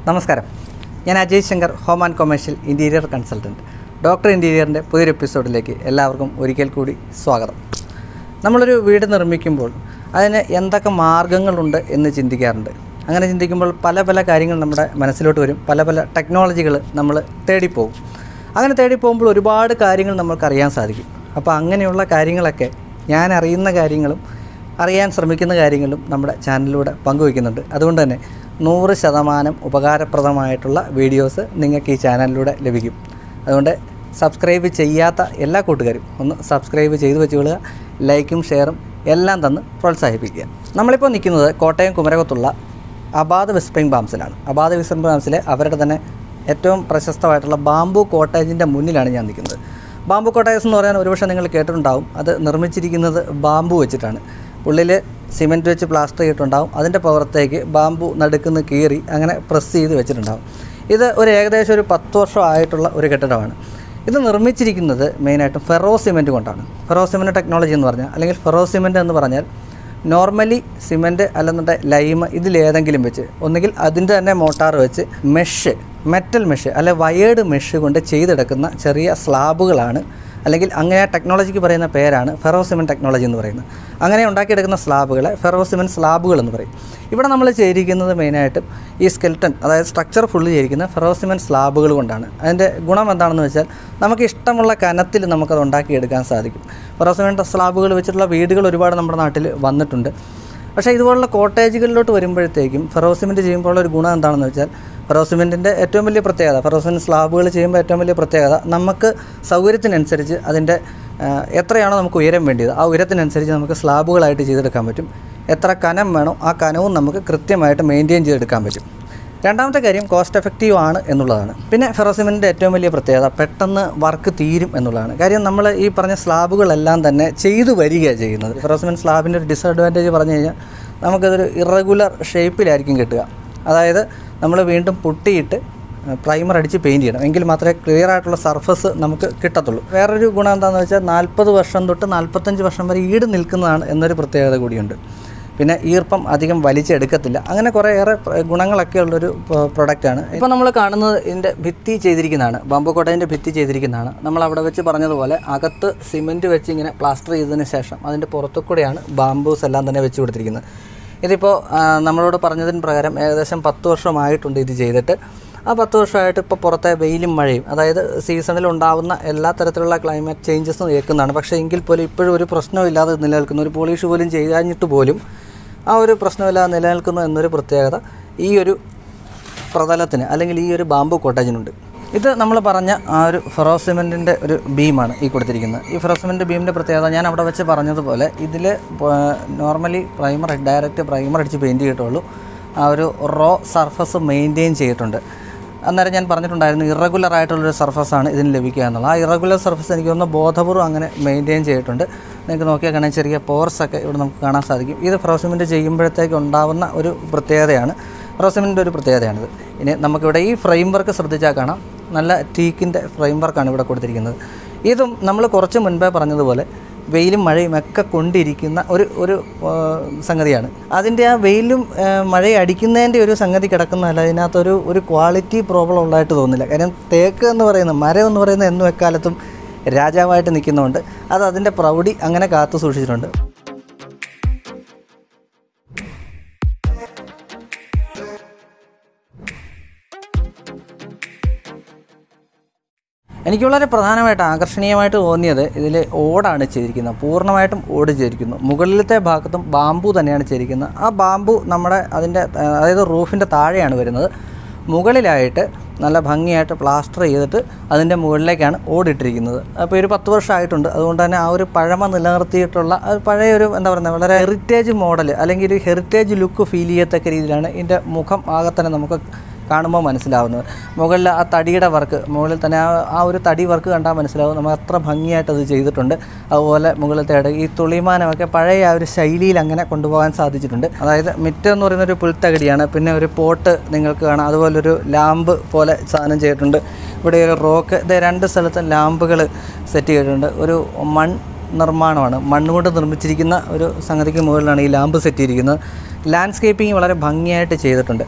നമസ്കാരം ഞാൻ Ajay Shankar home and commercial interior consultant doctor ഇൻറ്റീരിയറിൻ്റെ പുതിയൊരു എപ്പിസോഡിലേക്ക് എല്ലാവർക്കും ഒരിക്കൽ കൂടി സ്വാഗതം നമ്മളൊരു വീട് നിർമ്മിക്കുമ്പോൾ അതിന് എന്തൊക്കെ മാർഗങ്ങളുണ്ട് എന്ന് ചിന്തിക്കാറുണ്ട് അങ്ങനെ ചിന്തിക്കുമ്പോൾ പല പല കാര്യങ്ങൾ നമ്മുടെ മനസ്സിലോട്ട് വരും പല പല ടെക്നോളജികൾ നമ്മൾ തേടിപ്പോകും അങ്ങനെ തേടിപ്പോകുമ്പോൾ ഒരുപാട് കാര്യങ്ങൾ നമ്മൾക്ക് അറിയാൻ സാധിക്കും അപ്പോൾ അങ്ങനെയുള്ള കാര്യങ്ങളൊക്കെ ഞാൻ അറിയുന്ന കാര്യങ്ങളും അറിയാൻ ശ്രമിക്കുന്ന കാര്യങ്ങളും നമ്മുടെ ചാനലിലൂടെ പങ്കുവയ്ക്കുന്നുണ്ട് അതുകൊണ്ട് തന്നെ നൂറ് ശതമാനം ഉപകാരപ്രദമായിട്ടുള്ള വീഡിയോസ് നിങ്ങൾക്ക് ഈ ചാനലിലൂടെ ലഭിക്കും അതുകൊണ്ട് സബ്സ്ക്രൈബ് ചെയ്യാത്ത എല്ലാ കൂട്ടുകാരും ഒന്ന് സബ്സ്ക്രൈബ് ചെയ്തു വെച്ചുകൊള്ളുക ലൈക്കും ഷെയറും എല്ലാം തന്ന് പ്രോത്സാഹിപ്പിക്കുക നമ്മളിപ്പോൾ നിൽക്കുന്നത് കോട്ടയം കുമരകത്തുള്ള അബാദ് വെസ്പ്രിംഗ് ബാംസിലാണ് അബാദ് വെസ്പ്രിംഗ് ബാംസിലെ അവരുടെ തന്നെ ഏറ്റവും പ്രശസ്തമായിട്ടുള്ള ബാംബു കോട്ടേജിൻ്റെ മുന്നിലാണ് ഞാൻ നിൽക്കുന്നത് ബാംബു കോട്ടേജ് എന്ന് പറയാൻ ഒരുപക്ഷെ നിങ്ങൾ കേട്ടിട്ടുണ്ടാവും അത് നിർമ്മിച്ചിരിക്കുന്നത് ബാംബു വെച്ചിട്ടാണ് ഉള്ളിൽ സിമെൻറ്റ് വെച്ച് പ്ലാസ്റ്റർ ചെയ്തിട്ടുണ്ടാവും അതിൻ്റെ പുറത്തേക്ക് ബാംബു നടുക്കുന്ന് കീറി അങ്ങനെ പ്രസ് ചെയ്ത് വെച്ചിട്ടുണ്ടാവും ഇത് ഒരു ഏകദേശം ഒരു പത്ത് വർഷം ആയിട്ടുള്ള ഒരു കെട്ടിടമാണ് ഇത് നിർമ്മിച്ചിരിക്കുന്നത് മെയിനായിട്ടും ഫെറോ സിമെൻറ്റ് കൊണ്ടാണ് ഫെറോ സിമെൻറ്റ് ടെക്നോളജി എന്ന് പറഞ്ഞാൽ അല്ലെങ്കിൽ ഫെറോ സിമെൻറ്റ് എന്ന് പറഞ്ഞാൽ നോർമലി സിമെൻറ്റ് അല്ലെന്നുണ്ടെങ്കിൽ ലൈമ് ഇതിലേതെങ്കിലും വെച്ച് ഒന്നുകിൽ അതിൻ്റെ തന്നെ മോട്ടാർ വെച്ച് മെഷ് മെറ്റൽ മെഷ് അല്ലെ വയേർഡ് മെഷ് കൊണ്ട് ചെയ്തെടുക്കുന്ന ചെറിയ സ്ലാബുകളാണ് അല്ലെങ്കിൽ അങ്ങനെ ആ ടെക്നോളജിക്ക് പറയുന്ന പേരാണ് ഫെറോസിമെൻ ടെക്നോളജി എന്ന് പറയുന്നത് അങ്ങനെ ഉണ്ടാക്കിയെടുക്കുന്ന സ്ലാബുകളെ ഫെറോസിമെൻ സ്ലാബുകൾ എന്ന് പറയും ഇവിടെ നമ്മൾ ചെയ്തിരിക്കുന്നത് മെയിനായിട്ടും ഈ സ്കെൽട്ടൺ അതായത് സ്ട്രക്ചർ ഫുള്ള് ചെയ്തിരിക്കുന്ന ഫെറോസിമെൻ സ്ലാബുകൾ കൊണ്ടാണ് അതിൻ്റെ ഗുണം എന്താണെന്ന് വെച്ചാൽ നമുക്ക് ഇഷ്ടമുള്ള കനത്തിൽ നമുക്കത് ഉണ്ടാക്കിയെടുക്കാൻ സാധിക്കും ഫെറോസിമെൻ സ്ലാബുകൾ വെച്ചിട്ടുള്ള വീടുകൾ ഒരുപാട് നമ്മുടെ നാട്ടിൽ വന്നിട്ടുണ്ട് പക്ഷേ ഇതുപോലുള്ള കോട്ടേജുകളിലോട്ട് വരുമ്പോഴത്തേക്കും ഫെറോസിമെൻറ്റ് ചെയ്യുമ്പോൾ ഒരു ഗുണം എന്താണെന്ന് വെച്ചാൽ ഫെറോസിമെൻറ്റിൻ്റെ ഏറ്റവും വലിയ പ്രത്യേകത ഫെറോസിമെൻറ്റ് സ്ലാബുകൾ ചെയ്യുമ്പോൾ ഏറ്റവും വലിയ പ്രത്യേകത നമുക്ക് സൗകര്യത്തിനനുസരിച്ച് അതിൻ്റെ ആ, എത്രയാണോ നമുക്ക് ഉയരം വേണ്ടിയത് ആ ഉയരത്തിനനുസരിച്ച് നമുക്ക് സ്ലാബുകളായിട്ട് ചെയ്തെടുക്കാൻ പറ്റും എത്ര കനം വേണോ ആ കനവും നമുക്ക് കൃത്യമായിട്ട് മെയിൻറ്റെയിൻ ചെയ്തെടുക്കാൻ പറ്റും രണ്ടാമത്തെ കാര്യം കോസ്റ്റ് എഫക്റ്റീവ് ആണ് എന്നുള്ളതാണ് പിന്നെ ഫെറോസിമെൻറ്റിൻ്റെ ഏറ്റവും വലിയ പ്രത്യേകത പെട്ടെന്ന് വർക്ക് തീരും എന്നുള്ളതാണ് കാര്യം നമ്മൾ ഈ പറഞ്ഞ സ്ലാബുകളെല്ലാം തന്നെ ചെയ്തു വരികയാണ് ചെയ്യുന്നത് ഫെറോസിമെൻറ്റ് സ്ലാബിൻ്റെ ഒരു ഡിസഡ്വാൻറ്റേജ് പറഞ്ഞു കഴിഞ്ഞാൽ നമുക്കതൊരു ഇറഗുലർ ഷേപ്പിലായിരിക്കും കിട്ടുക അതായത് നമ്മൾ വീണ്ടും പൊട്ടിയിട്ട് പ്രൈമർ അടിച്ച് പെയിൻറ്റ് ചെയ്യണം എങ്കിൽ മാത്രമേ ക്ലിയർ ആയിട്ടുള്ള സർഫസ് നമുക്ക് കിട്ടത്തുള്ളൂ വേറൊരു ഗുണം എന്താണെന്ന് വെച്ചാൽ നാൽപ്പത് വർഷം തൊട്ട് നാൽപ്പത്തഞ്ച് വർഷം വരെ ഈട് നിൽക്കുന്നതാണ് എന്നൊരു പ്രത്യേകത കൂടിയുണ്ട് പിന്നെ ഈർപ്പം അധികം വലിച്ചെടുക്കത്തില്ല അങ്ങനെ കുറേയേറെ പ്ര- ഗുണങ്ങളൊക്കെ ഉള്ളൊരു പ- പ്രൊഡക്റ്റാണ് ഇപ്പോൾ നമ്മൾ കാണുന്നത് ഇതിൻ്റെ ഭിത്തി ചെയ്തിരിക്കുന്നതാണ് ബാമ്പു കോട്ടയിൻ്റെ ഭിത്തി ചെയ്തിരിക്കുന്നതാണ് നമ്മൾ അവിടെ വെച്ച് പറഞ്ഞതുപോലെ അകത്ത് സിമെൻറ്റ് വെച്ച് ഇങ്ങനെ പ്ലാസ്റ്റർ ചെയ്തതിന് ശേഷം അതിൻ്റെ പുറത്തു കൂടെയാണ് ബാംബൂസ് എല്ലാം തന്നെ വെച്ച് കൊടുത്തിരിക്കുന്നത് ഇതിപ്പോൾ ആ, നമ്മളോട് പറഞ്ഞതിന് പ്രകാരം ഏകദേശം പത്ത് വർഷമായിട്ടുണ്ട് ഇത് ചെയ്തിട്ട് ആ പത്ത് വർഷമായിട്ട് ഇപ്പോൾ പുറത്തെ വെയിലും മഴയും അതായത് സീസണിൽ ഉണ്ടാവുന്ന എല്ലാ തരത്തിലുള്ള ക്ലൈമറ്റ് ചേഞ്ചസും ഏൽക്കുന്നതാണ് പക്ഷേ എങ്കിൽ പോലും ഇപ്പോഴും ഒരു പ്രശ്നമില്ലാതെ നിലനിൽക്കുന്ന ഒരു പോളിഷ് പോലും ചെയ്യാഞ്ഞിട്ട് പോലും ആ ഒരു പ്രശ്നമില്ലാതെ നിലനിൽക്കുന്നു എന്നൊരു പ്രത്യേകത ഈ ഒരു പ്രതലത്തിന് അല്ലെങ്കിൽ ഈ ഒരു ബാമ്പു കോട്ടേജിനുണ്ട് ഇത് നമ്മൾ പറഞ്ഞ ആ ഒരു ഫെറോസിമെൻറ്റിൻ്റെ ഒരു ബീമാണ് ഈ കൊടുത്തിരിക്കുന്നത് ഈ ഫെറോസിമെൻറ്റ് ബീമിൻ്റെ പ്രത്യേകത ഞാൻ അവിടെ വെച്ച് പറഞ്ഞതുപോലെ ഇതിൽ നോർമലി പ്രൈമർ ഡയറക്റ്റ് പ്രൈമർ അടിച്ച് പെയിൻറ്റ് ചെയ്തിട്ടുള്ളൂ ആ ഒരു റോ സർഫസ് മെയിൻറ്റെയിൻ ചെയ്തിട്ടുണ്ട് അന്നേരം ഞാൻ പറഞ്ഞിട്ടുണ്ടായിരുന്നു ഇറഗുലർ ആയിട്ടുള്ളൊരു സർഫസാണ് ഇതിന് ലഭിക്കുക എന്നുള്ളത് ആ ഇറഗുലർ സർഫസ് എനിക്ക് തോന്നുന്നു ബോധപൂർവ്വം അങ്ങനെ മെയിൻറ്റെയിൻ ചെയ്തിട്ടുണ്ട് നിങ്ങൾക്ക് നോക്കിയാൽ കാണാൻ ചെറിയ പോർസ് ഒക്കെ ഇവിടെ നമുക്ക് കാണാൻ സാധിക്കും ഇത് ഫ്രോസിമെൻറ്റ് ചെയ്യുമ്പോഴത്തേക്ക് ഉണ്ടാവുന്ന ഒരു പ്രത്യേകതയാണ് ഫ്രോസിമെൻറ്റിൻ്റെ ഒരു പ്രത്യേകതയാണിത് ഇനി നമുക്കിവിടെ ഈ ഫ്രെയിം വർക്ക് ശ്രദ്ധിച്ചാൽ കാണാം നല്ല ടീക്കിൻ്റെ ഫ്രെയിം വർക്കാണ് ഇവിടെ കൊടുത്തിരിക്കുന്നത് ഇതും നമ്മൾ കുറച്ച് മുൻപേ പറഞ്ഞതുപോലെ വെയിലും മഴയും ഒക്കെ കൊണ്ടിരിക്കുന്ന ഒരു ഒരു ആ, സംഗതിയാണ് അതിൻ്റെ ആ വെയിലും ആ, മഴയും അടിക്കുന്നതിൻ്റെ ഒരു സംഗതി കിടക്കുന്നതല്ല അതിനകത്തൊരു ഒരു ക്വാളിറ്റി പ്രോബ്ലം ഉള്ളതായിട്ട് തോന്നുന്നില്ല കാര്യം തേക്ക് എന്ന് പറയുന്നത് മരം എന്ന് പറയുന്നത് എന്നും എക്കാലത്തും രാജാവായിട്ട് നിൽക്കുന്നതുകൊണ്ട് അത് അതിൻ്റെ പ്രൗഢി അങ്ങനെ കാത്തു സൂക്ഷിച്ചിട്ടുണ്ട് എനിക്ക് വളരെ പ്രധാനമായിട്ട് ആകർഷണീയമായിട്ട് തോന്നിയത് ഇതിൽ ഓടാണ് ചെയ്തിരിക്കുന്നത് പൂർണ്ണമായിട്ടും ഓട് ചെയ്തിരിക്കുന്നു മുകളിലത്തെ ഭാഗത്തും ബാമ്പു തന്നെയാണ് ചെയ്തിരിക്കുന്നത് ആ ബാമ്പു നമ്മുടെ അതിൻ്റെ ആ, അതായത് റൂഫിൻ്റെ താഴെയാണ് വരുന്നത് മുകളിലായിട്ട് നല്ല ഭംഗിയായിട്ട് പ്ലാസ്റ്റർ ചെയ്തിട്ട് അതിൻ്റെ മുകളിലേക്കാണ് ഓടിട്ടിരിക്കുന്നത് അപ്പോൾ ഒരു പത്ത് വർഷമായിട്ടുണ്ട് അതുകൊണ്ട് തന്നെ ആ ഒരു പഴമ നിലനിർത്തിയിട്ടുള്ള ആ ഒരു പഴയ ഒരു എന്താ പറയുക വളരെ ഹെറിറ്റേജ് മോഡൽ അല്ലെങ്കിൽ ഒരു ഹെറിറ്റേജ് ലുക്ക് ഫീൽ ചെയ്യത്തക്ക രീതിയിലാണ് ഇതിൻ്റെ മുഖം ആകെ തന്നെ നമുക്ക് കാണുമ്പോൾ മനസ്സിലാവുന്നത് മുകളിൽ ആ തടിയുടെ വർക്ക് മുകളിൽ തന്നെ ആ ആ ഒരു തടി വർക്ക് കണ്ടാൽ മനസ്സിലാവും നമ്മൾ അത്ര ഭംഗിയായിട്ട് അത് ചെയ്തിട്ടുണ്ട് അതുപോലെ മുകളിലത്തെ ഇട ഈ തുളിമാനമൊക്കെ പഴയ ആ ഒരു ശൈലിയിൽ അങ്ങനെ കൊണ്ടുപോകാൻ സാധിച്ചിട്ടുണ്ട് അതായത് മിറ്റം എന്ന് പറയുന്ന ഒരു പുൽത്തകടിയാണ് പിന്നെ ഒരു പോട്ട് നിങ്ങൾക്ക് കാണാം അതുപോലെ ഒരു ലാമ്പ് പോലെ സാധനം ചെയ്തിട്ടുണ്ട് ഇവിടെ ഒരു റോക്ക് ഇത് രണ്ട് സ്ഥലത്തും ലാമ്പുകൾ സെറ്റ് ചെയ്തിട്ടുണ്ട് ഒരു മൺ നിർമ്മാണമാണ് മണ്ണുകൊണ്ട് നിർമ്മിച്ചിരിക്കുന്ന ഒരു സംഗതിക്ക് മുകളിലാണ് ഈ ലാമ്പ് സെറ്റ് ചെയ്തിരിക്കുന്നത് ലാൻഡ്സ്കേപ്പിംഗ് വളരെ ഭംഗിയായിട്ട് ചെയ്തിട്ടുണ്ട്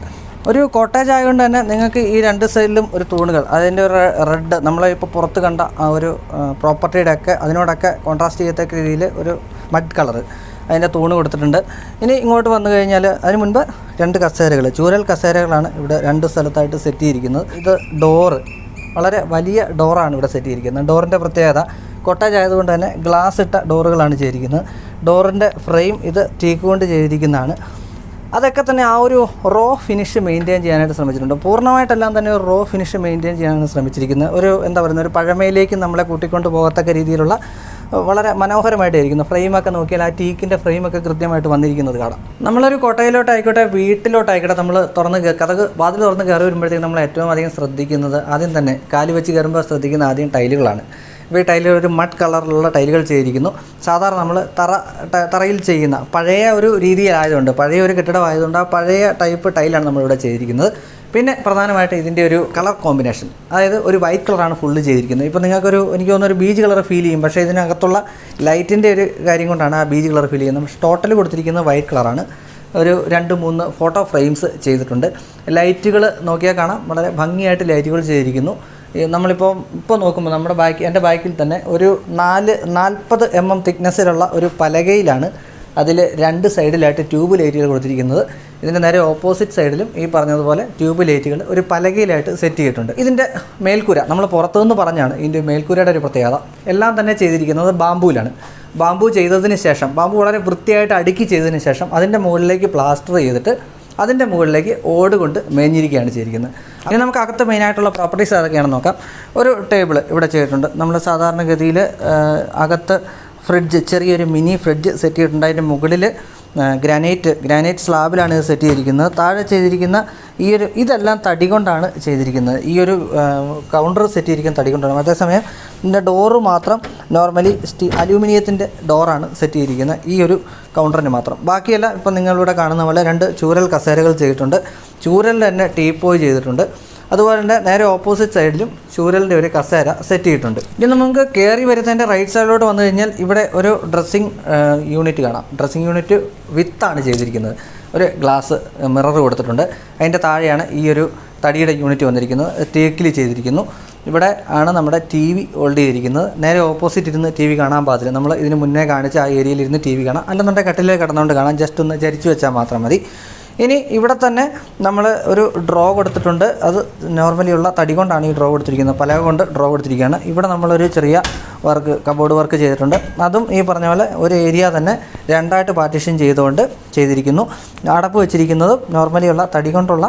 ഒരു കോട്ടേജ് ആയതുകൊണ്ട് തന്നെ നിങ്ങൾക്ക് ഈ രണ്ട് സൈഡിലും ഒരു തൂണുകൾ അതിൻ്റെ ഒരു റെഡ് നമ്മൾ ഇപ്പോൾ പുറത്ത് കണ്ട ആ ഒരു പ്രോപ്പർട്ടിയുടെ ഒക്കെ അതിനോടൊക്കെ കോൺട്രാസ്റ്റ് ചെയ്യത്തക്ക രീതിയിൽ ഒരു മഡ് കളർ അതിൻ്റെ തൂണ് കൊടുത്തിട്ടുണ്ട് ഇനി ഇങ്ങോട്ട് വന്നു കഴിഞ്ഞാൽ അതിന് മുൻപ് രണ്ട് കസേരകൾ ചൂരൽ കസേരകളാണ് ഇവിടെ രണ്ട് സ്ഥലത്തായിട്ട് സെറ്റ് ചെയ്തിരിക്കുന്നത് ഇത് ഡോറ് വളരെ വലിയ ഡോറാണ് ഇവിടെ സെറ്റ് ചെയ്തിരിക്കുന്നത് ഡോറിൻ്റെ പ്രത്യേകത കൊട്ടാജ് ആയതുകൊണ്ട് തന്നെ ഗ്ലാസ് ഇട്ട ഡോറുകളാണ് ചെയ്തിരിക്കുന്നത് ഡോറിൻ്റെ ഫ്രെയിം ഇത് ടീക്ക് കൊണ്ട് ചെയ്തിരിക്കുന്നതാണ് അതൊക്കെ തന്നെ ആ ഒരു റോ ഫിനിഷ് മെയിൻറ്റെയിൻ ചെയ്യാനായിട്ട് ശ്രമിച്ചിട്ടുണ്ട് പൂർണ്ണമായിട്ടെല്ലാം തന്നെ ഒരു റോ ഫിനിഷ് മെയിൻറ്റെയിൻ ചെയ്യാനാണ് ശ്രമിച്ചിരിക്കുന്നത് ഒരു എന്താ പറയുന്നത് ഒരു പഴമയിലേക്ക് നമ്മളെ കൂട്ടിക്കൊണ്ട് പോകത്തക്ക രീതിയിലുള്ള അഹ് വളരെ മനോഹരമായിട്ടായിരിക്കുന്നു ഫ്രെയിമൊക്കെ നോക്കിയാൽ ആ ടീക്കിൻ്റെ ഫ്രെയിമൊക്കെ കൃത്യമായിട്ട് വന്നിരിക്കുന്നത് കാണാം നമ്മളൊരു കോട്ടയിലോട്ടായിക്കോട്ടെ വീട്ടിലോട്ടായിക്കോട്ടെ നമ്മൾ തുറന്ന് കേ- കഥക് വാതിൽ തുറന്ന് കയറി വരുമ്പോഴത്തേക്കും നമ്മൾ ഏറ്റവും അധികം ശ്രദ്ധിക്കുന്നത് ആദ്യം തന്നെ കാല് വെച്ച് കയറുമ്പോൾ ശ്രദ്ധിക്കുന്ന ആദ്യം ടൈലുകളാണ് ഇപ്പോൾ ഈ ടൈലുകൾ ഒരു മഡ് കളറിലുള്ള ടൈലുകൾ ചെയ്തിരിക്കുന്നു സാധാരണ നമ്മൾ തറ ട- തറയിൽ ചെയ്യുന്ന പഴയ ഒരു രീതിയിലായതുകൊണ്ട് പഴയ ഒരു കെട്ടിടമായതുകൊണ്ട് ആ പഴയ ടൈപ്പ് ടൈലാണ് നമ്മളിവിടെ ചെയ്തിരിക്കുന്നത് പിന്നെ പ്രധാനമായിട്ട് ഇതിൻ്റെ ഒരു കളർ കോമ്പിനേഷൻ അതായത് ഒരു വൈറ്റ് കളറാണ് ഫുള്ള് ചെയ്തിരിക്കുന്നത് ഇപ്പോൾ നിങ്ങൾക്കൊരു എനിക്ക് തോന്നുന്നു ഒരു ബീച്ച് കളർ ഫീൽ ചെയ്യും പക്ഷേ ഇതിനകത്തുള്ള ലൈറ്റിൻ്റെ ഒരു കാര്യം കൊണ്ടാണ് ആ ബീച്ച് കളർ ഫീൽ ചെയ്യുന്നത് പക്ഷേ ടോട്ടൽ കൊടുത്തിരിക്കുന്നത് വൈറ്റ് കളറാണ് ഒരു രണ്ട് മൂന്ന് ഫോട്ടോ ഫ്രെയിംസ് ചെയ്തിട്ടുണ്ട് ലൈറ്റുകൾ നോക്കിയാൽ കാണാം വളരെ ഭംഗിയായിട്ട് ലൈറ്റുകൾ ചെയ്തിരിക്കുന്നു ഈ നമ്മളിപ്പോൾ ഇപ്പോൾ നോക്കുമ്പോൾ നമ്മുടെ ബാക്ക് എൻ്റെ ബാക്കിൽ തന്നെ ഒരു നാല് നാൽപ്പത് എം എം തിക്നെസ്സിലുള്ള ഒരു പലകയിലാണ് അതിൽ രണ്ട് സൈഡിലായിട്ട് ട്യൂബ് ലൈറ്റുകൾ കൊടുത്തിരിക്കുന്നത് ഇതിൻ്റെ നേരെ ഓപ്പോസിറ്റ് സൈഡിലും ഈ പറഞ്ഞതുപോലെ ട്യൂബ് ലൈറ്റുകൾ ഒരു പലകയിലായിട്ട് സെറ്റ് ചെയ്തിട്ടുണ്ട് ഇതിൻ്റെ മേൽക്കൂര നമ്മൾ പുറത്തുനിന്ന് പറഞ്ഞാണ് ഇതിൻ്റെ മേൽക്കൂരയുടെ ഒരു പ്രത്യേകത എല്ലാം തന്നെ ചെയ്തിരിക്കുന്നത് ബാമ്പൂലാണ് ബാമ്പു ചെയ്തതിന് ശേഷം ബാമ്പു വളരെ വൃത്തിയായിട്ട് അടുക്കി ചെയ്തതിന് ശേഷം അതിൻ്റെ മുകളിലേക്ക് പ്ലാസ്റ്റർ ചെയ്തിട്ട് അതിൻ്റെ മുകളിലേക്ക് ഓട് കൊണ്ട് മേഞ്ഞിരിക്കുകയാണ് ചെയ്തിരിക്കുന്നത് അങ്ങനെ നമുക്ക് അകത്ത് മെയിനായിട്ടുള്ള പ്രോപ്പർട്ടീസ് ഏതൊക്കെയാണെന്ന് നോക്കാം ഒരു ടേബിൾ ഇവിടെ ചെയ്തിട്ടുണ്ട് നമ്മൾ സാധാരണഗതിയിൽ അകത്ത് ഫ്രിഡ്ജ് ചെറിയൊരു മിനി ഫ്രിഡ്ജ് സെറ്റ് ചെയ്തിട്ടുണ്ട് അതിൻ്റെ മുകളിൽ ഗ്രാനൈറ്റ് ഗ്രാനൈറ്റ് സ്ലാബിലാണ് ഇത് സെറ്റ് ചെയ്തിരിക്കുന്നത് താഴെ ചെയ്തിരിക്കുന്ന ഈ ഒരു ഇതെല്ലാം തടി കൊണ്ടാണ് ചെയ്തിരിക്കുന്നത് ഈ ഒരു കൗണ്ടർ സെറ്റ് ചെയ്തിരിക്കുന്ന തടി കൊണ്ടാണ് അതേസമയം ഇതിൻ്റെ ഡോറ് മാത്രം നോർമലി സ്റ്റീ അലൂമിനിയത്തിൻ്റെ ഡോറാണ് സെറ്റ് ചെയ്തിരിക്കുന്നത് ഈ ഒരു കൗണ്ടറിന് മാത്രം ബാക്കിയെല്ലാം ഇപ്പം നിങ്ങളിവിടെ കാണുന്ന പോലെ രണ്ട് ചൂരൽ കസേരകൾ ചെയ്തിട്ടുണ്ട് ചൂരലിൽ തന്നെ ടീപ്പോയി ചെയ്തിട്ടുണ്ട് അതുപോലെ തന്നെ നേരെ ഓപ്പോസിറ്റ് സൈഡിലും ചൂരലിൻ്റെ ഒരു കസേര സെറ്റ് ചെയ്തിട്ടുണ്ട് ഇനി നമുക്ക് കയറി വരുന്നതിൻ്റെ റൈറ്റ് സൈഡിലോട്ട് വന്നു കഴിഞ്ഞാൽ ഇവിടെ ഒരു ഡ്രസ്സിങ് യൂണിറ്റ് കാണാം ഡ്രസ്സിങ് യൂണിറ്റ് വിത്താണ് ചെയ്തിരിക്കുന്നത് ഒരു ഗ്ലാസ് മിറർ കൊടുത്തിട്ടുണ്ട് അതിൻ്റെ താഴെയാണ് ഈ ഒരു തടിയുടെ യൂണിറ്റ് വന്നിരിക്കുന്നത് തേക്കിൽ ചെയ്തിരിക്കുന്നു ഇവിടെ ആണ് നമ്മുടെ ടി വി ഹോൾഡ് ചെയ്തിരിക്കുന്നത് നേരെ ഓപ്പോസിറ്റ് ഇരുന്ന് ടി വി കാണാൻ പാടില്ല നമ്മൾ ഇതിന് മുന്നേ കാണിച്ച ആ ഏരിയയിൽ ഇരുന്ന് ടി വി കാണാം അല്ലെന്നുണ്ടെങ്കിൽ കട്ടിലേക്ക് കിടന്നുകൊണ്ട് കാണാം ജസ്റ്റ് ഒന്ന് ചരിച്ചു വെച്ചാൽ മാത്രം മതി ഇനി ഇവിടെ തന്നെ നമ്മൾ ഒരു ഡ്രോ കൊടുത്തിട്ടുണ്ട് അത് നോർമലി ഉള്ള തടി കൊണ്ടാണ് ഈ ഡ്രോ കൊടുത്തിരിക്കുന്നത് പലക കൊണ്ട് ഡ്രോ കൊടുത്തിരിക്കുകയാണ് ഇവിടെ നമ്മളൊരു ചെറിയ വർക്ക് കബോർഡ് വർക്ക് ചെയ്തിട്ടുണ്ട് അതും ഈ പറഞ്ഞ പോലെ ഒരു ഏരിയ തന്നെ രണ്ടായിട്ട് പാർട്ടീഷൻ ചെയ്തുകൊണ്ട് ചെയ്തിരിക്കുന്നു അടപ്പ് വെച്ചിരിക്കുന്നത് നോർമലി ഉള്ള തടി കൊണ്ടുള്ള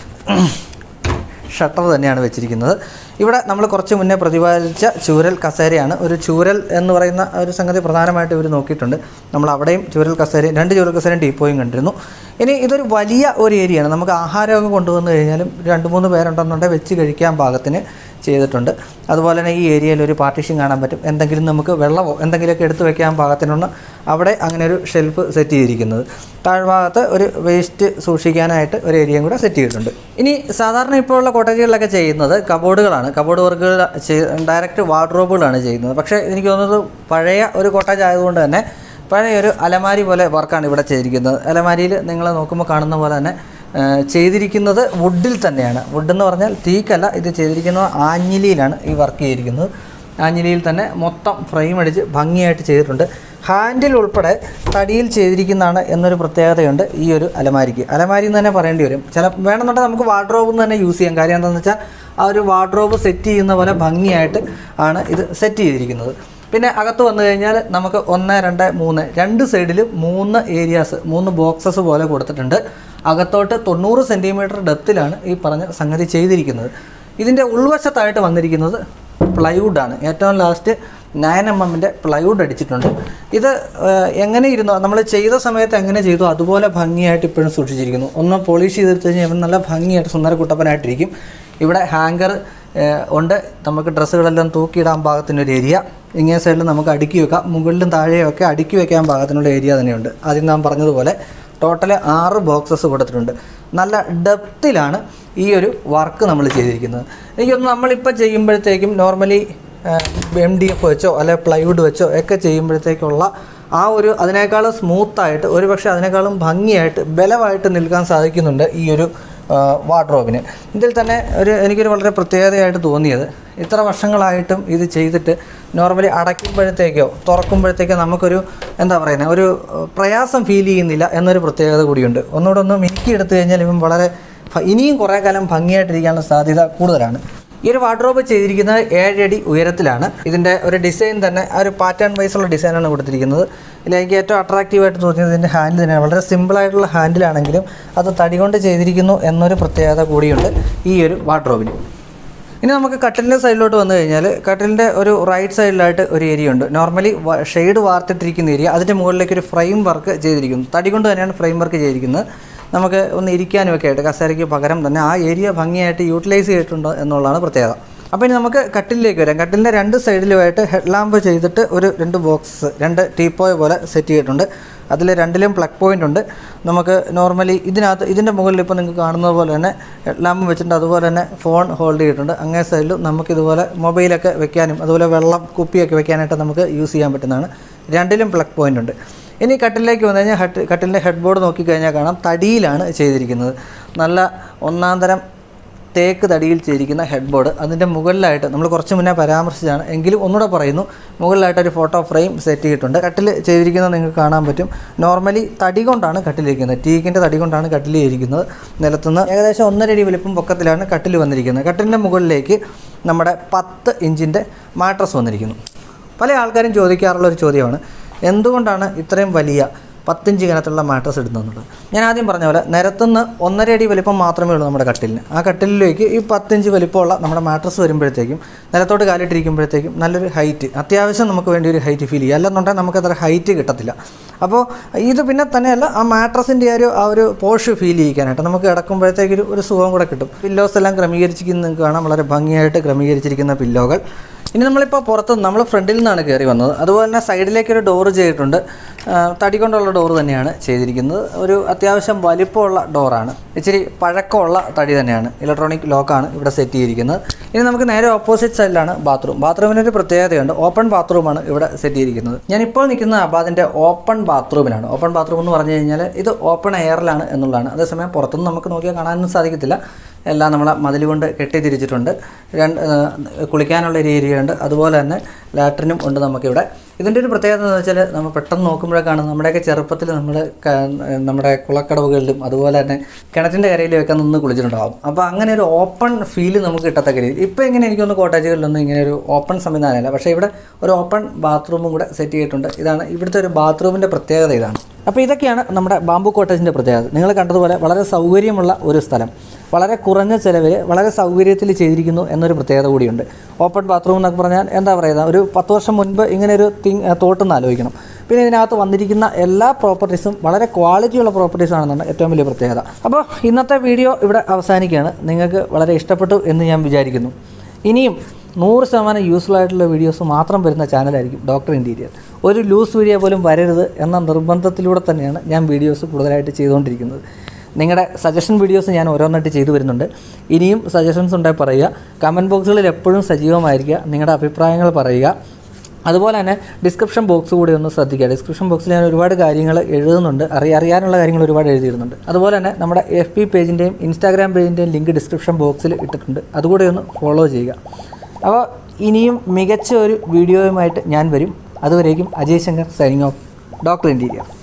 ഷട്ടർ തന്നെയാണ് വെച്ചിരിക്കുന്നത് ഇവിടെ നമ്മൾ കുറച്ച് മുന്നേ പ്രതിപാദിച്ച ചൂരൽ കസേരയാണ് ഒരു ചൂരൽ എന്ന് പറയുന്ന ഒരു സംഗതി പ്രധാനമായിട്ട് ഇവർ നോക്കിയിട്ടുണ്ട് നമ്മൾ അവിടെയും ചൂരൽ കസേരയും രണ്ട് ചൂരൽ കസേരയും ടീപ്പോയും കണ്ടിരുന്നു ഇനി ഇതൊരു വലിയ ഒരു ഏരിയയാണ് നമുക്ക് ആഹാരമൊക്കെ കൊണ്ടുവന്നു കഴിഞ്ഞാലും രണ്ട് മൂന്ന് പേരുണ്ടെന്നുണ്ടെങ്കിൽ വെച്ച് കഴിക്കാൻ പാകത്തിന് ചെയ്തിട്ടുണ്ട് അതുപോലെ തന്നെ ഈ ഏരിയയിൽ ഒരു പാർട്ടീഷൻ കാണാൻ പറ്റും എന്തെങ്കിലും നമുക്ക് വെള്ളമോ എന്തെങ്കിലുമൊക്കെ എടുത്തു വെക്കാൻ പാകത്തിനുള്ള അവിടെ അങ്ങനെ ഒരു ഷെൽഫ് സെറ്റ് ചെയ്തിരിക്കുന്നത് താഴ്ഭാഗത്ത് ഒരു വേസ്റ്റ് സൂക്ഷിക്കാനായിട്ട് ഒരു ഏരിയയും കൂടെ സെറ്റ് ചെയ്തിട്ടുണ്ട് ഇനി സാധാരണ ഇപ്പോൾ ഉള്ള കോട്ടേജുകളിലൊക്കെ ചെയ്യുന്നത് കബോർഡുകളാണ് കബോർഡ് വർക്കുകൾ ഡയറക്റ്റ് വാർഡ്രോബുകളാണ് ചെയ്യുന്നത് പക്ഷേ എനിക്ക് തോന്നുന്നത് പഴയ ഒരു കോട്ടേജ് ആയതുകൊണ്ട് തന്നെ പഴയ ഒരു അലമാരി പോലെ വർക്കാണ് ഇവിടെ ചെയ്തിരിക്കുന്നത് അലമാരിയിൽ നിങ്ങൾ നോക്കുമ്പോൾ കാണുന്ന പോലെ തന്നെ ആ, ചെയ്തിരിക്കുന്നത് വുഡിൽ തന്നെയാണ് വുഡ് എന്ന് പറഞ്ഞാൽ തീക്കല്ല ഇത് ചെയ്തിരിക്കുന്നത് ആഞ്ഞിലിയിലാണ് ഈ വർക്ക് ചെയ്തിരിക്കുന്നത് ആഞ്ഞിലിയിൽ തന്നെ മൊത്തം ഫ്രെയിം അടിച്ച് ഭംഗിയായിട്ട് ചെയ്തിട്ടുണ്ട് ഹാൻഡിൽ ഉൾപ്പെടെ തടിയിൽ ചെയ്തിരിക്കുന്നതാണ് എന്നൊരു പ്രത്യേകതയുണ്ട് ഈ ഒരു അലമാരിക്ക് അലമാരി എന്ന് തന്നെ പറയേണ്ടി വരും ചില വേണമെന്നുണ്ടെങ്കിൽ നമുക്ക് വാർഡ്രോബ് തന്നെ യൂസ് ചെയ്യാം കാര്യം എന്താണെന്ന് വെച്ചാൽ ആ ഒരു വാർഡ്രോബ് സെറ്റ് ചെയ്യുന്ന പോലെ ഭംഗിയായിട്ട് ആണ് ഇത് സെറ്റ് ചെയ്തിരിക്കുന്നത് പിന്നെ അകത്ത് വന്നു കഴിഞ്ഞാൽ നമുക്ക് ഒന്ന് രണ്ട് മൂന്ന് രണ്ട് സൈഡിലും മൂന്ന് ഏരിയാസ് മൂന്ന് ബോക്സസ് പോലെ കൊടുത്തിട്ടുണ്ട് അകത്തോട്ട് തൊണ്ണൂറ് സെൻറ്റിമീറ്റർ ഡെപ്തിലാണ് ഈ പറഞ്ഞ സംഗതി ചെയ്തിരിക്കുന്നത് ഇതിൻ്റെ ഉൾവശത്തായിട്ട് വന്നിരിക്കുന്നത് പ്ലൈവുഡാണ് ഏറ്റവും ലാസ്റ്റ് നയൻ എം എമ്മിൻ്റെ പ്ലൈവുഡ് അടിച്ചിട്ടുണ്ട് ഇത് ഏഹ്, എങ്ങനെ ഇരുന്നോ നമ്മൾ ചെയ്ത സമയത്ത് എങ്ങനെ ചെയ്തു അതുപോലെ ഭംഗിയായിട്ട് ഇപ്പോഴും സൂക്ഷിച്ചിരിക്കുന്നു ഒന്ന് പോളിഷ് ചെയ്തെടുത്ത് കഴിഞ്ഞാൽ ഇവൻ നല്ല ഭംഗിയായിട്ട് സുന്ദര കുട്ടപ്പനായിട്ടിരിക്കും ഇവിടെ ഹാങ്കർ ഉണ്ട് നമുക്ക് ഡ്രസ്സുകളെല്ലാം തൂക്കിയിടാൻ പാകത്തിനൊരു ഏരിയ ഇങ്ങേ സൈഡിൽ നമുക്ക് അടുക്കി വെക്കാം മുകളിലും താഴെയും ഒക്കെ അടുക്കി വെക്കാൻ പാകത്തിനുള്ള ഏരിയ തന്നെയുണ്ട് ആദ്യം നാം പറഞ്ഞതുപോലെ ടോട്ടൽ ആറ് ബോക്സസ് കൊടുത്തിട്ടുണ്ട് നല്ല ഡെപ്തിലാണ് ഈ ഒരു വർക്ക് നമ്മൾ ചെയ്തിരിക്കുന്നത് എനിക്കൊന്ന് നമ്മളിപ്പോൾ ചെയ്യുമ്പോഴത്തേക്കും നോർമലി എം ഡി എഫ് വെച്ചോ അല്ലെ പ്ലൈവുഡ് വെച്ചോ ഒക്കെ ചെയ്യുമ്പോഴത്തേക്കുള്ള ആ ഒരു അതിനേക്കാളും സ്മൂത്തായിട്ട് ഒരു പക്ഷേ അതിനേക്കാളും ഭംഗിയായിട്ട് ബലമായിട്ട് നിൽക്കാൻ സാധിക്കുന്നുണ്ട് ഈ ഒരു വാർഡ്രോബിന് ഇതിൽ തന്നെ ഒരു എനിക്കൊരു വളരെ പ്രത്യേകതയായിട്ട് തോന്നിയത് ഇത്ര വർഷങ്ങളായിട്ടും ഇത് ചെയ്തിട്ട് നോർമലി അടയ്ക്കുമ്പോഴത്തേക്കോ തുറക്കുമ്പോഴത്തേക്കോ നമുക്കൊരു എന്താ പറയുന്നത് ഒരു ഏഹ്, പ്രയാസം ഫീൽ ചെയ്യുന്നില്ല എന്നൊരു പ്രത്യേകത കൂടിയുണ്ട് ഒന്നുകൂടെ ഒന്ന് മിനുക്കി എടുത്തു കഴിഞ്ഞാൽ ഇവൻ വളരെ ഭ- ഇനിയും കുറേ കാലം ഭംഗിയായിട്ടിരിക്കാനുള്ള സാധ്യത കൂടുതലാണ് ഈ ഒരു വാർഡ്രോബ് ചെയ്തിരിക്കുന്നത് ഏഴടി ഉയരത്തിലാണ് ഇതിൻ്റെ ഒരു ഡിസൈൻ തന്നെ ആ ഒരു പാറ്റേൺ വൈസുള്ള ഡിസൈനാണ് കൊടുത്തിരിക്കുന്നത് ഇതിൽ എനിക്ക് ഏറ്റവും അട്രാക്റ്റീവായിട്ട് തോന്നിയത് ഇതിൻ്റെ ഹാൻഡിൽ തന്നെയാണ് വളരെ സിമ്പിളായിട്ടുള്ള ഹാൻഡിലാണെങ്കിലും അത് തടി കൊണ്ട് ചെയ്തിരിക്കുന്നു എന്നൊരു പ്രത്യേകത കൂടിയുണ്ട് ഈ ഒരു വാർഡ്രോബിന് ഇനി നമുക്ക് കട്ടിലിൻ്റെ സൈഡിലോട്ട് വന്നു കഴിഞ്ഞാൽ കട്ടിലിൻ്റെ ഒരു റൈറ്റ് സൈഡിലായിട്ട് ഒരു ഏരിയ ഉണ്ട് നോർമലി ഷെയ്ഡ് വാർത്തിട്ടിരിക്കുന്ന ഏരിയ അതിൻ്റെ മുകളിലേക്ക് ഒരു ഫ്രെയിം വർക്ക് ചെയ്തിരിക്കുന്നു തടി കൊണ്ട് തന്നെയാണ് ഫ്രെയിം വർക്ക് ചെയ്തിരിക്കുന്നത് നമുക്ക് ഒന്ന് ഇരിക്കാനും ഒക്കെ ആയിട്ട് കസേരയ്ക്ക് പകരം തന്നെ ആ ഏരിയ ഭംഗിയായിട്ട് യൂട്ടിലൈസ് ചെയ്തിട്ടുണ്ട് എന്നുള്ളതാണ് പ്രത്യേകത അപ്പോൾ ഇനി നമുക്ക് കട്ടിലേക്ക് വരാം കട്ടിലിൻ്റെ രണ്ട് സൈഡിലുമായിട്ട് ഹെഡ് ലാമ്പ് ചെയ്തിട്ട് ഒരു രണ്ട് ബോക്സ് രണ്ട് ടീപ്പോയ പോലെ സെറ്റ് ചെയ്തിട്ടുണ്ട് അതിൽ രണ്ടിലും പ്ലഗ് പോയിൻ്റ് ഉണ്ട് നമുക്ക് നോർമലി ഇതിനകത്ത് ഇതിൻ്റെ മുകളിൽ ഇപ്പോൾ നിങ്ങൾക്ക് കാണുന്നത് പോലെ തന്നെ ലാമ്പ് വെച്ചിട്ടുണ്ട് അതുപോലെ തന്നെ ഫോൺ ഹോൾഡ് ചെയ്തിട്ടുണ്ട് അങ്ങേ സൈഡിലും നമുക്കിതുപോലെ മൊബൈലൊക്കെ വെക്കാനും അതുപോലെ വെള്ളം കുപ്പിയൊക്കെ വെക്കാനായിട്ട് നമുക്ക് യൂസ് ചെയ്യാൻ പറ്റുന്നതാണ് രണ്ടിലും പ്ലഗ് പോയിൻ്റ് ഉണ്ട് ഇനി കട്ടിലേക്ക് വന്നു കഴിഞ്ഞാൽ ഹട്ട് കട്ടിലിൻ്റെ ഹെഡ് ബോർഡ് നോക്കിക്കഴിഞ്ഞാൽ കാണാം തടിയിലാണ് ചെയ്തിരിക്കുന്നത് നല്ല ഒന്നാം തരം തേക്ക് തടിയിൽ ചെയ്തിരിക്കുന്ന ഹെഡ് ബോർഡ് അതിൻ്റെ മുകളിലായിട്ട് നമ്മൾ കുറച്ച് മുന്നേ പരാമർശിച്ചാണ് എങ്കിലും ഒന്നുകൂടെ പറയുന്നു മുകളിലായിട്ട് ഒരു ഫോട്ടോ ഫ്രെയിം സെറ്റ് ചെയ്തിട്ടുണ്ട് കട്ടിൽ ചെയ്തിരിക്കുന്നത് നിങ്ങൾക്ക് കാണാൻ പറ്റും നോർമലി തടി കൊണ്ടാണ് കട്ടിലിരിക്കുന്നത് ടീക്കിൻ്റെ തടി കൊണ്ടാണ് കട്ടിൽ ചെയ്തിരിക്കുന്നത് നിലത്തുനിന്ന് ഏകദേശം ഒന്നര അടി വലിപ്പം പൊക്കത്തിലാണ് കട്ടിൽ വന്നിരിക്കുന്നത് കട്ടിലിൻ്റെ മുകളിലേക്ക് നമ്മുടെ പത്ത് ഇഞ്ചിൻ്റെ മാട്രസ് വന്നിരിക്കുന്നു പല ആൾക്കാരും ചോദിക്കാറുള്ള ഒരു ചോദ്യമാണ് എന്തുകൊണ്ടാണ് ഇത്രയും വലിയ പത്തിഞ്ച് കനത്തുള്ള മാട്രസ് ഇടുന്നതെന്നുള്ളത് ഞാൻ ആദ്യം പറഞ്ഞ പോലെ നിരത്തുനിന്ന് ഒന്നര അടി വലിപ്പം മാത്രമേ ഉള്ളൂ നമ്മുടെ കട്ടിലിന് ആ കട്ടിലിലേക്ക് ഈ പത്തിഞ്ച് വലിപ്പമുള്ള നമ്മുടെ മാട്രസ് വരുമ്പോഴത്തേക്കും നിലത്തോട്ട് കാലിട്ടിരിക്കുമ്പോഴത്തേക്കും നല്ലൊരു ഹൈറ്റ് അത്യാവശ്യം നമുക്ക് വേണ്ടി ഒരു ഹൈറ്റ് ഫീൽ ചെയ്യും അല്ലെന്നുണ്ടെങ്കിൽ നമുക്ക് അത്ര ഹൈറ്റ് കിട്ടത്തില്ല അപ്പോൾ ഇത് പിന്നെ തന്നെയല്ല ആ മാട്രസിൻ്റെ ആ ഒരു ആ ഒരു പോഷ് ഫീൽ ചെയ്യിക്കാനായിട്ട് നമുക്ക് കിടക്കുമ്പോഴത്തേക്ക് ഒരു ഒരു സുഖം കൂടെ കിട്ടും പില്ലോസ് എല്ലാം ക്രമീകരിച്ചിരിക്കുന്നത് നിങ്ങൾക്ക് കാണാം വളരെ ഭംഗിയായിട്ട് ക്രമീകരിച്ചിരിക്കുന്ന പില്ലോകൾ ഇനി നമ്മളിപ്പോൾ പുറത്ത് നമ്മൾ ഫ്രണ്ടിൽ നിന്നാണ് കയറി വന്നത് അതുപോലെ തന്നെ സൈഡിലേക്ക് ഒരു ഡോറ് ചെയ്തിട്ടുണ്ട് ആ, തടി കൊണ്ടുള്ള ഡോറ് തന്നെയാണ് ചെയ്തിരിക്കുന്നത് ഒരു അത്യാവശ്യം വലിപ്പമുള്ള ഡോറാണ് ഇച്ചിരി പഴക്കമുള്ള തടി തന്നെയാണ് ഇലക്ട്രോണിക് ലോക്കാണ് ഇവിടെ സെറ്റ് ചെയ്തിരിക്കുന്നത് ഇനി നമുക്ക് നേരെ ഓപ്പോസിറ്റ് സൈഡിലാണ് ബാത്റൂം ബാത്റൂമിനൊരു പ്രത്യേകതയുണ്ട് ഓപ്പൺ ബാത്റൂമാണ് ഇവിടെ സെറ്റ് ചെയ്തിരിക്കുന്നത് ഞാനിപ്പോൾ നിൽക്കുന്ന അബാദിൻ്റെ ഓപ്പൺ ബാത്റൂമിലാണ് ഓപ്പൺ ബാത്റൂം എന്ന് പറഞ്ഞു കഴിഞ്ഞാൽ ഇത് ഓപ്പൺ എയറിലാണ് എന്നുള്ളതാണ് അതേസമയം പുറത്തുനിന്ന് നമുക്ക് നോക്കിയാൽ കാണാനൊന്നും സാധിക്കത്തില്ല എല്ലാം നമ്മളെ മതിൽ കൊണ്ട് കെട്ടി തിരിച്ചിട്ടുണ്ട് രണ്ട് ആ, കുളിക്കാനുള്ള ഒരു ഏരിയ ഉണ്ട് അതുപോലെ തന്നെ ലാട്രിനും ഉണ്ട് നമുക്കിവിടെ ഇതിൻ്റെ ഒരു പ്രത്യേകത എന്ന് വെച്ചാൽ നമ്മൾ പെട്ടെന്ന് നോക്കുമ്പോഴേക്കാണ് നമ്മുടെയൊക്കെ ചെറുപ്പത്തിൽ നമ്മൾ നമ്മുടെ കുളക്കടവുകളിലും അതുപോലെ തന്നെ കിണറ്റിൻ്റെ കരയിലും ഒക്കെ നിന്ന് കുളിച്ചിട്ടുണ്ടാകും അപ്പോൾ അങ്ങനെ ഒരു ഓപ്പൺ ഫീല് നമുക്ക് കിട്ടത്തക്ക രീതിയിൽ ഇപ്പോൾ ഇങ്ങനെ എനിക്കൊന്ന് കോട്ടേജുകളിലൊന്നും ഇങ്ങനെ ഒരു ഓപ്പൺ സംവിധാനമല്ല പക്ഷേ ഇവിടെ ഒരു ഓപ്പൺ ബാത്റൂമും കൂടെ സെറ്റ് ചെയ്തിട്ടുണ്ട് ഇതാണ് ഇവിടുത്തെ ഒരു ബാത്റൂമിൻ്റെ പ്രത്യേകത ഇതാണ് അപ്പോൾ ഇതൊക്കെയാണ് നമ്മുടെ ബാംബു കോട്ടേജിൻ്റെ പ്രത്യേകത നിങ്ങൾ കണ്ടതുപോലെ വളരെ സൗകര്യമുള്ള ഒരു സ്ഥലം വളരെ കുറഞ്ഞ ചിലവിൽ വളരെ സൗകര്യത്തിൽ ചെയ്തിരിക്കുന്നു എന്നൊരു പ്രത്യേകത കൂടിയുണ്ട് ഓപ്പൺ ബാത്റൂം എന്നൊക്കെ പറഞ്ഞാൽ എന്താ പറയുക ഒരു പത്ത് വർഷം മുൻപ് ഇങ്ങനെ ഒരു തിങ് തോട്ടെന്ന് ആലോചിക്കണം പിന്നെ ഇതിനകത്ത് വന്നിരിക്കുന്ന എല്ലാ പ്രോപ്പർട്ടീസും വളരെ ക്വാളിറ്റിയുള്ള പ്രോപ്പർട്ടീസ് ആണെന്നാണ് ഏറ്റവും വലിയ പ്രത്യേകത അപ്പോൾ ഇന്നത്തെ വീഡിയോ ഇവിടെ അവസാനിക്കുകയാണ് നിങ്ങൾക്ക് വളരെ ഇഷ്ടപ്പെട്ടു എന്ന് ഞാൻ വിചാരിക്കുന്നു ഇനിയും നൂറ് ശതമാനം യൂസ്ഫുൾ ആയിട്ടുള്ള വീഡിയോസ് മാത്രം വരുന്ന ചാനലായിരിക്കും ഡോക്ടർ ഇൻറ്റീരിയർ ഒരു ലൂസ് വീഡിയോ പോലും വരരുത് എന്ന നിർബന്ധത്തിലൂടെ തന്നെയാണ് ഞാൻ വീഡിയോസ് കൂടുതലായിട്ട് ചെയ്തുകൊണ്ടിരിക്കുന്നത് നിങ്ങളുടെ സജഷൻ വീഡിയോസ് ഞാൻ ഓരോന്നായിട്ട് ചെയ്തു വരുന്നുണ്ട് ഇനിയും സജഷൻസ് ഉണ്ടായി പറയുക കമൻറ്റ് ബോക്സുകളിൽ എപ്പോഴും സജീവമായിരിക്കുക നിങ്ങളുടെ അഭിപ്രായങ്ങൾ പറയുക അതുപോലെ തന്നെ ഡിസ്ക്രിപ്ഷൻ ബോക്സ് കൂടി ഒന്ന് ശ്രദ്ധിക്കുക ഡിസ്ക്രിപ്ഷൻ ബോക്സിൽ ഞാൻ ഒരുപാട് കാര്യങ്ങൾ എഴുതുന്നുണ്ട് അറിയ അറിയാനുള്ള കാര്യങ്ങൾ ഒരുപാട് എഴുതിയിടുന്നുണ്ട് അതുപോലെ തന്നെ നമ്മുടെ എഫ് പി പേജിൻ്റെയും ഇൻസ്റ്റാഗ്രാം പേജിൻ്റെയും ലിങ്ക് ഡിസ്ക്രിപ്ഷൻ ബോക്സിൽ ഇട്ടിട്ടുണ്ട് അതുകൂടി ഒന്ന് ഫോളോ ചെയ്യുക അപ്പോൾ ഇനിയും മികച്ച ഒരു വീഡിയോയുമായിട്ട് ഞാൻ വരും അതുവരേക്കും Ajay Shankar signing off doctor interior